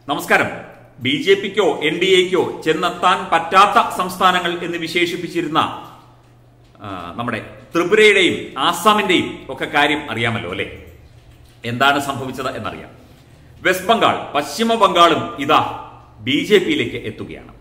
നമസ്കാരം B J പിക്കോ N D എക്കോ ചെന്നെത്താൻ പറ്റാത്ത സംസ്ഥാനങ്ങൾ എന്ന് വിശേഷിപ്പിച്ചിരുന്ന ആ, നമ്മുടെ ത്രിപുരയുടെയും ആസാമിന്റെയും ഒക്കെ കാര്യം അറിയാമല്ലോ അല്ലെ എന്താണ് സംഭവിച്ചത് എന്നറിയാം വെസ്റ്റ് ബംഗാൾ പശ്ചിമ ബംഗാളും ഇതാ ബി ജെ പിയിലേക്ക് എത്തുകയാണ്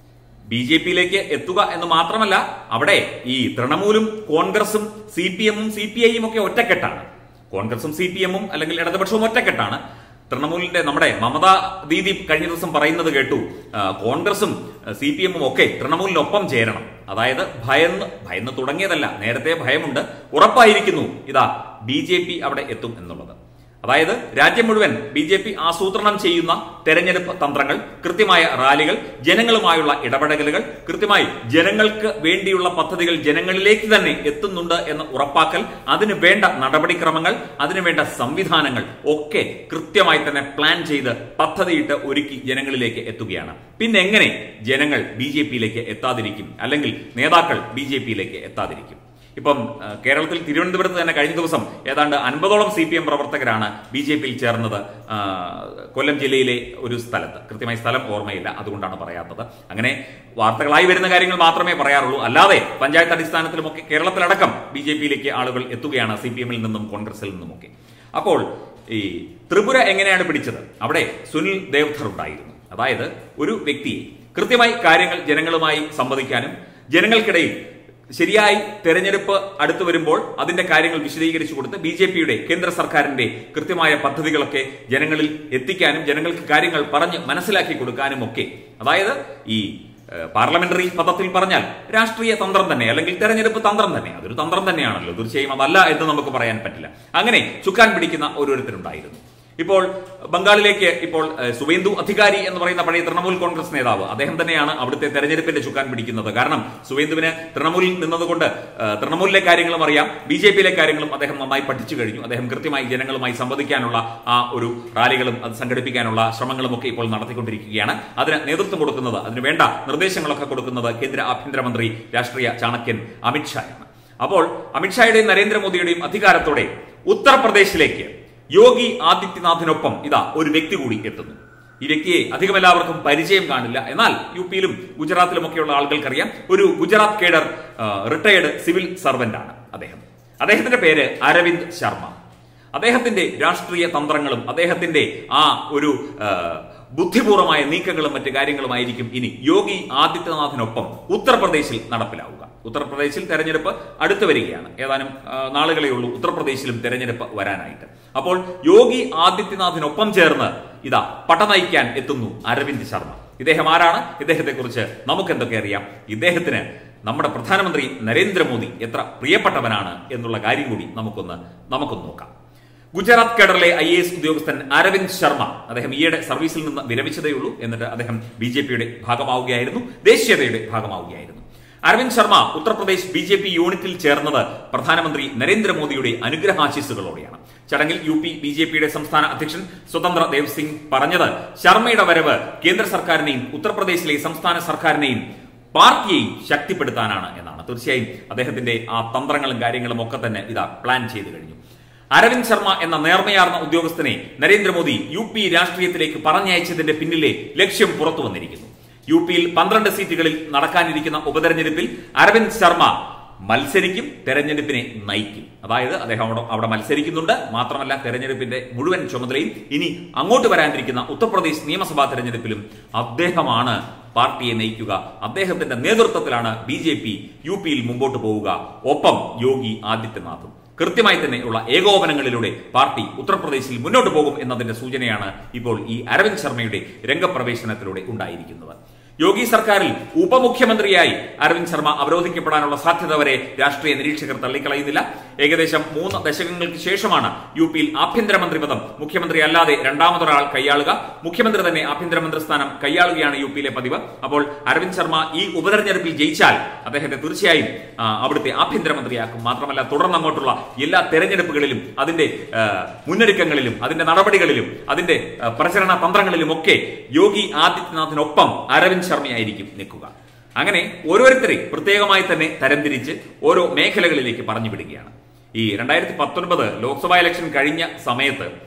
ബി ജെ പിയിലേക്ക് എത്തുക എന്ന് മാത്രമല്ല അവിടെ ഈ തൃണമൂലും കോൺഗ്രസും സി പി എമ്മും സി പി ഐയും ഒക്കെ ഒറ്റക്കെട്ടാണ് കോൺഗ്രസും സി പി എമ്മും അല്ലെങ്കിൽ ഇടതുപക്ഷവും ഒറ്റക്കെട്ടാണ് തൃണമൂലിന്റെ നമ്മുടെ മമതാ ദീദി കഴിഞ്ഞ ദിവസം പറയുന്നത് കേട്ടു ആ, കോൺഗ്രസും സി പി എമ്മും ഒക്കെ തൃണമൂലിനൊപ്പം ചേരണം അതായത് ഭയന്ന് ഭയന്ന് തുടങ്ങിയതല്ല നേരത്തെ ഭയമുണ്ട് ഉറപ്പായിരിക്കുന്നു ഇതാ ബി ജെ പി അവിടെ എത്തും എന്നുള്ളത് അതായത് രാജ്യം മുഴുവൻ ബി ജെ പി ആസൂത്രണം ചെയ്യുന്ന തെരഞ്ഞെടുപ്പ് തന്ത്രങ്ങൾ കൃത്യമായ റാലികൾ ജനങ്ങളുമായുള്ള ഇടപെടലുകൾ കൃത്യമായി ജനങ്ങൾക്ക് വേണ്ടിയുള്ള പദ്ധതികൾ ജനങ്ങളിലേക്ക് തന്നെ എത്തുന്നുണ്ട് എന്ന് ഉറപ്പാക്കൽ അതിന് വേണ്ട നടപടിക്രമങ്ങൾ അതിനു വേണ്ട സംവിധാനങ്ങൾ ഒക്കെ കൃത്യമായി തന്നെ പ്ലാൻ ചെയ്ത് പദ്ധതിയിട്ട് ഒരുക്കി ജനങ്ങളിലേക്ക് എത്തുകയാണ് പിന്നെ എങ്ങനെ ജനങ്ങൾ ബി ജെ പിയിലേക്ക് എത്താതിരിക്കും അല്ലെങ്കിൽ നേതാക്കൾ ബി ജെ പിയിലേക്ക് എത്താതിരിക്കും ഇപ്പം ആ, കേരളത്തിൽ തിരുവനന്തപുരത്ത് തന്നെ കഴിഞ്ഞ ദിവസം ഏതാണ്ട് അൻപതോളം സി പി എം പ്രവർത്തകരാണ് ബി ജെ പിയിൽ ചേർന്നത് ആ, കൊല്ലം ജില്ലയിലെ ഒരു സ്ഥലത്ത് കൃത്യമായി സ്ഥലം ഓർമ്മയില്ല അതുകൊണ്ടാണ് പറയാത്തത് അങ്ങനെ വാർത്തകളായി വരുന്ന കാര്യങ്ങൾ മാത്രമേ പറയാറുള്ളൂ അല്ലാതെ പഞ്ചായത്ത് അടിസ്ഥാനത്തിലുമൊക്കെ കേരളത്തിലടക്കം ബി ജെ പിയിലേക്ക് ആളുകൾ എത്തുകയാണ് സി പി എമ്മിൽ നിന്നും കോൺഗ്രസിൽ നിന്നുമൊക്കെ അപ്പോൾ ഈ ത്രിപുര എങ്ങനെയാണ് പിടിച്ചത് അവിടെ സുനിൽ ദേവ്ധർ ഉണ്ടായിരുന്നു അതായത് ഒരു വ്യക്തിയെ കൃത്യമായി കാര്യങ്ങൾ ജനങ്ങളുമായി സംവദിക്കാനും ജനങ്ങൾക്കിടയിൽ ശരിയായി തെരഞ്ഞെടുപ്പ് അടുത്തു വരുമ്പോൾ അതിന്റെ കാര്യങ്ങൾ വിശദീകരിച്ചു കൊടുത്ത് ബി ജെ പിയുടെ കേന്ദ്ര സർക്കാരിന്റെ കൃത്യമായ പദ്ധതികളൊക്കെ ജനങ്ങളിൽ എത്തിക്കാനും ജനങ്ങൾക്ക് കാര്യങ്ങൾ പറഞ്ഞ് മനസ്സിലാക്കി കൊടുക്കാനും ഒക്കെ അതായത് ഈ ഏഹ്, പാർലമെന്ററി പദത്തിൽ പറഞ്ഞാൽ രാഷ്ട്രീയ തന്ത്രം തന്നെ അല്ലെങ്കിൽ തെരഞ്ഞെടുപ്പ് തന്ത്രം തന്നെ അതൊരു തന്ത്രം തന്നെയാണല്ലോ തീർച്ചയായും അതല്ല എന്ന് നമുക്ക് പറയാൻ പറ്റില്ല അങ്ങനെ ചുക്കാൻ പിടിക്കുന്ന ഓരോരുത്തരുണ്ടായിരുന്നു ഇപ്പോൾ ബംഗാളിലേക്ക് ഇപ്പോൾ ഏഹ്, സുവേന്ദു അധികാരി എന്ന് പറയുന്ന പഴയ തൃണമൂൽ കോൺഗ്രസ് നേതാവ് അദ്ദേഹം തന്നെയാണ് അവിടുത്തെ തെരഞ്ഞെടുപ്പിന്റെ ചുക്കാൻ പിടിക്കുന്നത് കാരണം സുവേന്ദുവിന് തൃണമൂലിൽ നിന്നതുകൊണ്ട് ഏഹ്, തൃണമൂലിലെ കാര്യങ്ങളും അറിയാം ബി ജെ പിയിലെ കാര്യങ്ങളും അദ്ദേഹം നന്നായി പഠിച്ചു കഴിഞ്ഞു അദ്ദേഹം കൃത്യമായി ജനങ്ങളുമായി സംവദിക്കാനുള്ള ആ ഒരു റാലികളും അത് സംഘടിപ്പിക്കാനുള്ള ശ്രമങ്ങളും ഒക്കെ ഇപ്പോൾ നടത്തിക്കൊണ്ടിരിക്കുകയാണ് അതിന് നേതൃത്വം കൊടുക്കുന്നത് അതിന് വേണ്ട നിർദ്ദേശങ്ങളൊക്കെ കൊടുക്കുന്നത് കേന്ദ്ര ആഭ്യന്തരമന്ത്രി രാഷ്ട്രീയ ചാണക്യൻ അമിത്ഷായാണ് അപ്പോൾ അമിത്ഷായുടെയും നരേന്ദ്രമോദിയുടെയും അധികാരത്തോടെ ഉത്തർപ്രദേശിലേക്ക് യോഗി ആദിത്യനാഥിനൊപ്പം ഇതാ ഒരു വ്യക്തി കൂടി എത്തുന്നു ഈ വ്യക്തിയെ അധികം എല്ലാവർക്കും പരിചയം കാണില്ല എന്നാൽ യു പിയിലും ഗുജറാത്തിലുമൊക്കെയുള്ള ആളുകൾക്കറിയാം ഒരു Gujarat cadre retired civil servant ആണ് അദ്ദേഹം അദ്ദേഹത്തിന്റെ പേര് അരവിന്ദ് ശർമ്മ അദ്ദേഹത്തിന്റെ രാഷ്ട്രീയ തന്ത്രങ്ങളും അദ്ദേഹത്തിന്റെ ആ ഒരു ആ, ബുദ്ധിപൂർവമായ നീക്കങ്ങളും മറ്റു കാര്യങ്ങളുമായിരിക്കും ഇനി യോഗി ആദിത്യനാഥിനൊപ്പം ഉത്തർപ്രദേശിൽ നടപ്പിലാവുക ഉത്തർപ്രദേശിൽ തെരഞ്ഞെടുപ്പ് അടുത്തു വരികയാണ് ഏതാനും ആ, നാളുകളേ ഉള്ളൂ ഉത്തർപ്രദേശിലും തെരഞ്ഞെടുപ്പ് വരാനായിട്ട് അപ്പോൾ യോഗി ആദിത്യനാഥിനൊപ്പം ചേർന്ന് ഇതാ പട നയിക്കാൻ എത്തുന്നു അരവിന്ദ് ശർമ്മ ഇദ്ദേഹം ആരാണ് ഇദ്ദേഹത്തെ കുറിച്ച് നമുക്ക് എന്തൊക്കെ അറിയാം ഇദ്ദേഹത്തിന് നമ്മുടെ പ്രധാനമന്ത്രി നരേന്ദ്രമോദി എത്ര പ്രിയപ്പെട്ടവനാണ് എന്നുള്ള കാര്യം കൂടി നമുക്കൊന്ന് നമുക്കൊന്ന് നോക്കാം ഗുജറാത്ത് കേഡറിലെ ഐ എസ് ഉദ്യോഗസ്ഥൻ അരവിന്ദ് ശർമ്മ അദ്ദേഹം ഈയിടെ സർവീസിൽ നിന്ന് വിരമിച്ചതേയുള്ളൂ എന്നിട്ട് അദ്ദേഹം ബി ജെ പിയുടെ ഭാഗമാവുകയായിരുന്നു ദേശീയതയുടെ ഭാഗമാവുകയായിരുന്നു Arvind Sharma Uttar Pradesh B J P യൂണിറ്റിൽ ചേർന്നത് പ്രധാനമന്ത്രി നരേന്ദ്രമോദിയുടെ അനുഗ്രഹാശിസുകളോടെയാണ് ചടങ്ങിൽ യു പി ബി ജെ പിയുടെ സംസ്ഥാന അധ്യക്ഷൻ സ്വതന്ത്ര ദേവ് സിംഗ് പറഞ്ഞത് ശർമ്മയുടെ വരവ് കേന്ദ്ര സർക്കാരിനെയും ഉത്തർപ്രദേശിലെ സംസ്ഥാന സർക്കാരിനെയും പാർട്ടിയെയും ശക്തിപ്പെടുത്താനാണ് എന്നാണ് തീർച്ചയായും അദ്ദേഹത്തിന്റെ ആ തന്ത്രങ്ങളും കാര്യങ്ങളും ഒക്കെ തന്നെ ഇതാ പ്ലാൻ ചെയ്തു കഴിഞ്ഞു അരവിന്ദ് ശർമ്മ എന്ന നേർമയാർന്ന ഉദ്യോഗസ്ഥനെ നരേന്ദ്രമോദി യു പി രാഷ്ട്രീയത്തിലേക്ക് പറഞ്ഞയച്ചതിന്റെ പിന്നിലെ ലക്ഷ്യം പുറത്തു വന്നിരിക്കുന്നു യു പിയിൽ പന്ത്രണ്ട് സീറ്റുകളിൽ നടക്കാനിരിക്കുന്ന ഉപതെരഞ്ഞെടുപ്പിൽ അരവിന്ദ് ശർമ്മ മത്സരിക്കും തെരഞ്ഞെടുപ്പിനെ നയിക്കും അതായത് അദ്ദേഹം അവിടെ അവിടെ മത്സരിക്കുന്നുണ്ട് മാത്രമല്ല തെരഞ്ഞെടുപ്പിന്റെ മുഴുവൻ ചുമതലയും ഇനി അങ്ങോട്ട് വരാനിരിക്കുന്ന ഉത്തർപ്രദേശ് നിയമസഭാ തെരഞ്ഞെടുപ്പിലും അദ്ദേഹമാണ് പാർട്ടിയെ നയിക്കുക അദ്ദേഹത്തിന്റെ നേതൃത്വത്തിലാണ് ബി ജെ പി യു പിയിൽ മുമ്പോട്ട് പോവുക ഒപ്പം യോഗി ആദിത്യനാഥും കൃത്യമായി തന്നെയുള്ള ഏകോപനങ്ങളിലൂടെ പാർട്ടി ഉത്തർപ്രദേശിൽ മുന്നോട്ട് പോകും എന്നതിന്റെ സൂചനയാണ് ഇപ്പോൾ ഈ അരവിന്ദ് ശർമ്മയുടെ രംഗപ്രവേശനത്തിലൂടെ ഉണ്ടായിരിക്കുന്നത് യോഗി സർക്കാരിൽ ഉപമുഖ്യമന്ത്രിയായി അരവിന്ദ് ശർമ്മ അവരോധിക്കപ്പെടാനുള്ള സാധ്യത വരെ രാഷ്ട്രീയ നിരീക്ഷകർ തള്ളിക്കളയുന്നില്ല ഏകദേശം മൂന്ന് ദശകങ്ങൾക്ക് ശേഷമാണ് യു പിയിൽ ആഭ്യന്തരമന്ത്രി പദം മുഖ്യമന്ത്രി അല്ലാതെ രണ്ടാമതൊരാൾ കൈയാളുക മുഖ്യമന്ത്രി തന്നെ ആഭ്യന്തരമന്ത്രി സ്ഥാനം കൈയാളുകയാണ് യു പിയിലെ പതിവ് അപ്പോൾ അരവിന്ദ് ശർമ്മ ഈ ഉപതെരഞ്ഞെടുപ്പിൽ ജയിച്ചാൽ അദ്ദേഹത്തെ തീർച്ചയായും ആ, അവിടുത്തെ ആഭ്യന്തരമന്ത്രിയാക്കും മാത്രമല്ല തുടർന്നങ്ങോട്ടുള്ള എല്ലാ തെരഞ്ഞെടുപ്പുകളിലും അതിന്റെ ആ, മുന്നൊരുക്കങ്ങളിലും അതിന്റെ നടപടികളിലും അതിന്റെ ആ, പ്രചരണ തന്ത്രങ്ങളിലും ഒക്കെ യോഗി ആദിത്യനാഥിനൊപ്പം അരവിന്ദ് ശർമ്മയായിരിക്കും നിൽക്കുക അങ്ങനെ ഓരോരുത്തരെ പ്രത്യേകമായി തന്നെ തരംതിരിച്ച് ഓരോ മേഖലകളിലേക്ക് പറഞ്ഞു വിടുകയാണ് ഈ രണ്ടായിരത്തി പത്തൊൻപത് ലോക്സഭാ ഇലക്ഷൻ കഴിഞ്ഞ സമയത്ത്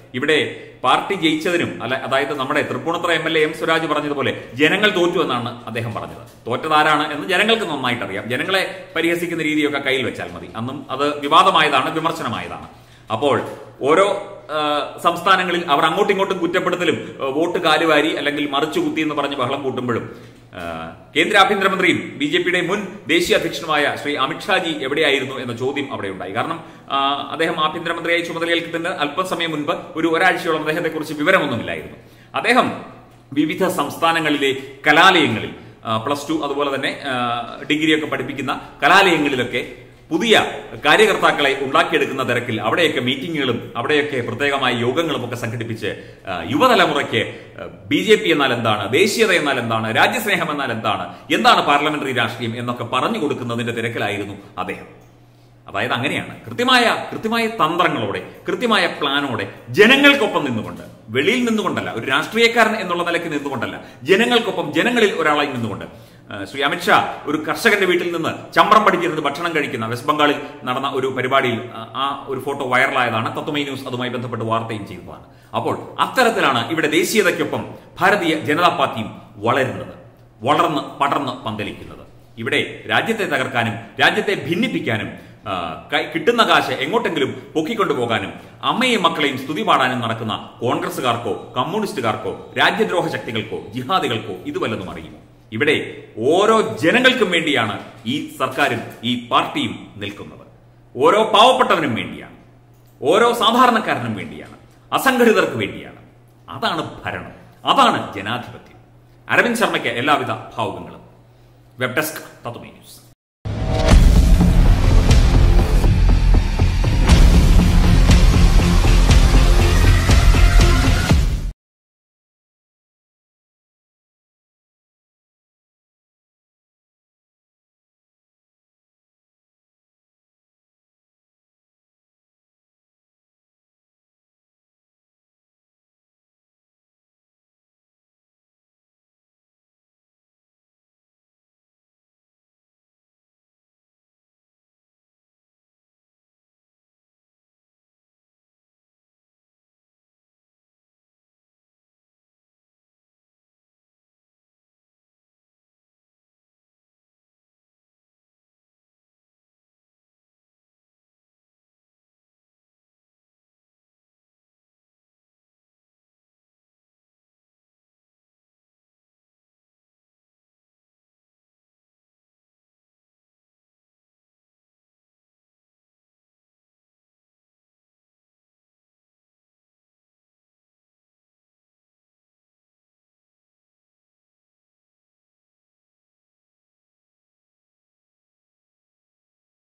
ഇവിടെ പാർട്ടി ജയിച്ചതിനും അല്ല അതായത് നമ്മുടെ Tripunithura M L A M Swaraj പറഞ്ഞതുപോലെ ജനങ്ങൾ തോറ്റു എന്നാണ് അദ്ദേഹം പറഞ്ഞത് തോറ്റതാരാണ് എന്ന് ജനങ്ങൾക്ക് നന്നായിട്ട് അറിയാം ജനങ്ങളെ പരിഹസിക്കുന്ന രീതിയൊക്കെ കയ്യിൽ വെച്ചാൽ മതി അന്നും അത് വിവാദമായതാണ് വിമർശനമായതാണ് അപ്പോൾ ഓരോ ആ, സംസ്ഥാനങ്ങളിൽ അവർ അങ്ങോട്ടും ഇങ്ങോട്ടും കുറ്റപ്പെടുത്തലും ആ, വോട്ട് കാലുവാരി അല്ലെങ്കിൽ മറിച്ചു കുത്തി എന്ന് പറഞ്ഞ് ബഹളം കൂട്ടുമ്പോഴും ആ, കേന്ദ്ര ആഭ്യന്തരമന്ത്രിയും ബി ജെ പിയുടെ മുൻ ദേശീയ അധ്യക്ഷനുമായ ശ്രീ അമിത്ഷാജി എവിടെയായിരുന്നു എന്ന ചോദ്യം അവിടെ ഉണ്ടായി കാരണം ആ, അദ്ദേഹം ആഭ്യന്തരമന്ത്രിയായി ചുമതലയേൽക്കുന്നതിന് അല്പസമയം മുൻപ് ഒരു ഒരാഴ്ചയോളം അദ്ദേഹത്തെ കുറിച്ച് വിവരമൊന്നുമില്ലായിരുന്നു അദ്ദേഹം വിവിധ സംസ്ഥാനങ്ങളിലെ കലാലയങ്ങളിൽ ആ, പ്ലസ് ടു അതുപോലെ തന്നെ ആ, ഡിഗ്രിയൊക്കെ പഠിപ്പിക്കുന്ന കലാലയങ്ങളിലൊക്കെ പുതിയ കാര്യകർത്താക്കളെ ഉണ്ടാക്കിയെടുക്കുന്ന തിരക്കിൽ അവിടെയൊക്കെ മീറ്റിങ്ങുകളും അവിടെയൊക്കെ പ്രത്യേകമായ യോഗങ്ങളും ഒക്കെ സംഘടിപ്പിച്ച് ആ, യുവതലമുറയ്ക്ക് ബി ജെ പി എന്നാൽ എന്താണ് ദേശീയത എന്നാൽ എന്താണ് രാജ്യസ്നേഹം എന്നാൽ എന്താണ് എന്താണ് പാർലമെന്ററി രാഷ്ട്രീയം എന്നൊക്കെ പറഞ്ഞു കൊടുക്കുന്നതിന്റെ തിരക്കിലായിരുന്നു അദ്ദേഹം അതായത് അങ്ങനെയാണ് കൃത്യമായ കൃത്യമായ തന്ത്രങ്ങളോടെ കൃത്യമായ പ്ലാനോടെ ജനങ്ങൾക്കൊപ്പം നിന്നുകൊണ്ട് വെളിയിൽ നിന്നുകൊണ്ടല്ല ഒരു രാഷ്ട്രീയക്കാരൻ എന്നുള്ള നിലയ്ക്ക് നിന്നുകൊണ്ടല്ല ജനങ്ങൾക്കൊപ്പം ജനങ്ങളിൽ ഒരാളായി നിന്നുകൊണ്ട് ആ, ശ്രീ അമിത്ഷാ ഒരു കർഷകന്റെ വീട്ടിൽ നിന്ന് ചമ്പ്രം പഠിച്ചിരുന്ന് ഭക്ഷണം കഴിക്കുന്ന വെസ്റ്റ് ബംഗാളിൽ നടന്ന ഒരു പരിപാടിയിൽ ആ, ആ ഒരു ഫോട്ടോ വൈറലായതാണ് തത്വമൈ ന്യൂസ് അതുമായി ബന്ധപ്പെട്ട് വാർത്തയും ചെയ്തതാണ് അപ്പോൾ അത്തരത്തിലാണ് ഇവിടെ ദേശീയതയ്ക്കൊപ്പം ഭാരതീയ ജനതാ പാർട്ടിയും വളരുന്നത് വളർന്ന് പടർന്ന് പന്തലിക്കുന്നത് ഇവിടെ രാജ്യത്തെ തകർക്കാനും രാജ്യത്തെ ഭിന്നിപ്പിക്കാനും ആ, കൈ- കിട്ടുന്ന കാശ് എങ്ങോട്ടെങ്കിലും പൊക്കിക്കൊണ്ടുപോകാനും അമ്മയും മക്കളെയും സ്തുതി പാടാനും നടക്കുന്ന കോൺഗ്രസുകാർക്കോ കമ്മ്യൂണിസ്റ്റുകാർക്കോ രാജ്യദ്രോഹ ശക്തികൾക്കോ ജിഹാദികൾക്കോ ഇത് വല്ലതും അറിയുമോ ഇവിടെ ഓരോ ജനങ്ങൾക്കും വേണ്ടിയാണ് ഈ സർക്കാരും ഈ പാർട്ടിയും നിൽക്കുന്നത് ഓരോ പാവപ്പെട്ടവനും വേണ്ടിയാണ് ഓരോ സാധാരണക്കാരനും വേണ്ടിയാണ് അസംഘടിതർക്ക് വേണ്ടിയാണ് അതാണ് ഭരണം അതാണ് ജനാധിപത്യം അരവിന്ദ് ശർമ്മയ്ക്ക് എല്ലാവിധ ഭാവുകങ്ങളും വെബ് ഡെസ്ക് തത്വമേ ന്യൂസ്